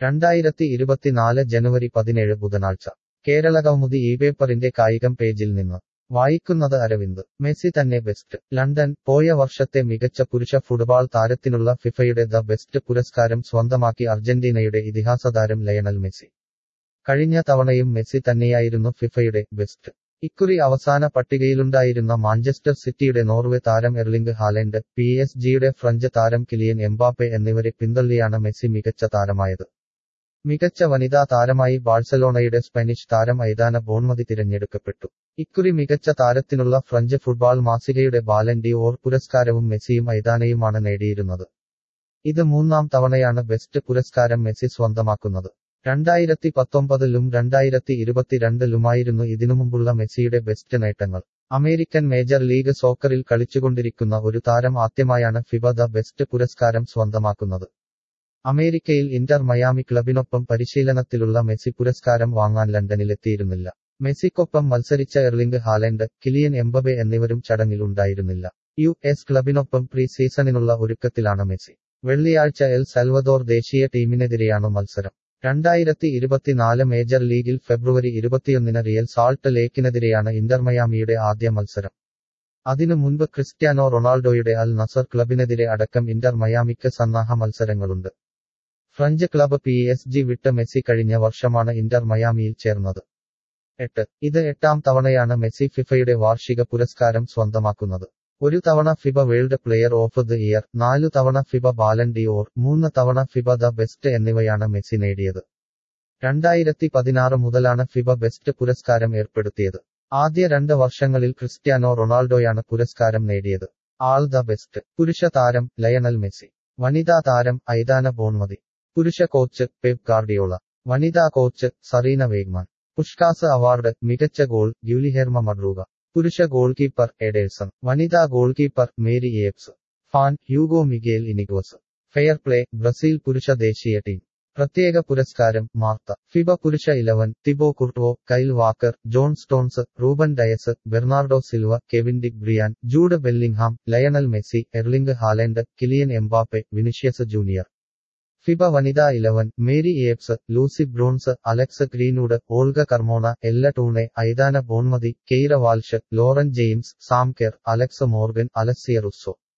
രണ്ടായിരത്തി ഇരുപത്തിനാല് ജനുവരി പതിനേഴ് ബുധനാഴ്ച കേരള കൗമുദി ഈ പേപ്പറിന്റെ കായികം പേജിൽ നിന്ന് വായിക്കുന്നത് അരവിന്ദ് മെസ്സി തന്നെ ബെസ്റ്റ് ലണ്ടൻ പോയ വർഷത്തെ മികച്ച പുരുഷ ഫുട്ബോൾ താരത്തിനുള്ള ഫിഫയുടെ ദ ബെസ്റ്റ് പുരസ്കാരം സ്വന്തമാക്കി അർജന്റീനയുടെ ഇതിഹാസതാരം ലയണൽ മെസ്സി കഴിഞ്ഞ തവണയും മെസ്സി തന്നെയായിരുന്നു ഫിഫയുടെ ബെസ്റ്റ് ഇക്കുറി അവസാന പട്ടികയിലുണ്ടായിരുന്ന മാഞ്ചസ്റ്റർ സിറ്റിയുടെ നോർവേ താരം എർലിംഗ് ഹാലൻഡ് പി എസ് ജിയുടെ ഫ്രഞ്ച് താരം കിലിയൻ എംബാപ്പെ എന്നിവരെ പിന്തള്ളിയാണ് മെസ്സി മികച്ച താരമായത് മികച്ച വനിതാ താരമായി ബാഴ്സലോണയുടെ സ്പാനിഷ് താരം ഐദാന ബോൺമതി തിരഞ്ഞെടുക്കപ്പെട്ടു ഇക്കുറി മികച്ച താരത്തിനുള്ള ഫ്രഞ്ച് ഫുട്ബോൾ മാസികയുടെ ബാലൻ ഡി ഓർ പുരസ്കാരവും മെസ്സിയും ഐദാനയുമാണ് നേടിയിരുന്നത് ഇത് മൂന്നാം തവണയാണ് ബെസ്റ്റ് പുരസ്കാരം മെസ്സി സ്വന്തമാക്കുന്നത് രണ്ടായിരത്തി പത്തൊമ്പതിലും രണ്ടായിരത്തി ഇരുപത്തിരണ്ടിലുമായിരുന്നു ഇതിനുമുമ്പുള്ള മെസ്സിയുടെ ബെസ്റ്റ് നേട്ടങ്ങൾ അമേരിക്കൻ മേജർ ലീഗ് സോക്കറിൽ കളിച്ചുകൊണ്ടിരിക്കുന്ന ഒരു താരം ആദ്യമായാണ് ഫിബ ദ ബെസ്റ്റ് പുരസ്കാരം സ്വന്തമാക്കുന്നത് അമേരിക്കയിൽ ഇന്റർ മയാമി ക്ലബിനൊപ്പം പരിശീലനത്തിലുള്ള മെസ്സി പുരസ്കാരം വാങ്ങാൻ ലണ്ടനിലെത്തിയിരുന്നില്ല മെസ്സിക്കൊപ്പം മത്സരിച്ച എർലിംഗ് ഹാലൻഡ് കിലിയൻ എംബബെ എന്നിവരും ചടങ്ങിൽ ഉണ്ടായിരുന്നില്ല യു എസ് ക്ലബിനൊപ്പം പ്രീ സീസണിനുള്ള ഒരുക്കത്തിലാണ് മെസ്സി വെള്ളിയാഴ്ച എൽ സൽവദോർ ദേശീയ ടീമിനെതിരെയാണ് മത്സരം രണ്ടായിരത്തി ഇരുപത്തിനാല് മേജർ ലീഗിൽ ഫെബ്രുവരി ഇരുപത്തിയൊന്നിന് റിയൽ സാൾട്ട് ലേക്കിനെതിരെയാണ് ഇന്റർമയാമിയുടെ ആദ്യ മത്സരം അതിനു മുൻപ് ക്രിസ്ത്യാനോ റൊണാൾഡോയുടെ അൽ നസർ ക്ലബിനെതിരെ അടക്കം ഇന്റർ മയാമിക്ക് സന്നാഹ മത്സരങ്ങളുണ്ട് French club P S G വിട്ട് മെസ്സി കഴിഞ്ഞ വർഷമാണ് ഇന്റർ മയാമിയിൽ ചേർന്നത് എട്ട് ഇത് എട്ടാം തവണയാണ് മെസ്സി ഫിഫയുടെ വാർഷിക പുരസ്കാരം സ്വന്തമാക്കുന്നത് ഒരു തവണ FIFA world player of the year നാലു തവണ ഫിബ ബാലൻ ഡി ഓർ മൂന്ന് തവണ ഫിബ ദ ബെസ്റ്റ് എന്നിവയാണ് മെസ്സി നേടിയത് രണ്ടായിരത്തി പതിനാറ് മുതലാണ് ഫിബ ബെസ്റ്റ് പുരസ്കാരം ഏർപ്പെടുത്തിയത് ആദ്യ രണ്ട് വർഷങ്ങളിൽ ക്രിസ്ത്യാനോ റൊണാൾഡോയാണ് പുരസ്കാരം നേടിയത് ആൾ ദ ബെസ്റ്റ് പുരുഷ താരം ലയണൽ മെസ്സി വനിതാ താരം ഐദാന ബോൺമതി പുരുഷ കോച്ച് പെപ് ഗാർഡിയോള വനിതാ coach Sarina Wiegman Puskas award മികച്ച ഗോൾ ഗ്യൂലിഹെർമ മഡ്രൂഗ പുരുഷ ഗോൾ കീപ്പർ എഡേഴ്സൺ വനിതാ goalkeeper Mary Earps fan Hugo Miguel Iniguez fair play Brazil പുരുഷ ദേശീയ ടീം പ്രത്യേക പുരസ്കാരം മാർത്ത ഫിബ പുരുഷ eleven Thibaut Courtois Kyle Walker John Stones Ruben Dias Bernardo Silva Kevin De Bruyne Jude Bellingham Lionel Messi Erling Haaland Kylian Mbappe Vinicius junior FIFA വനിതാ Eleven Mary Earps Lucy Bronze Alex Greenwood Olga Carmona Ella Toone Aitana Bonmati Keira Walsh Lauren James Sam Kerr Alex Morgan Alessia റുസോ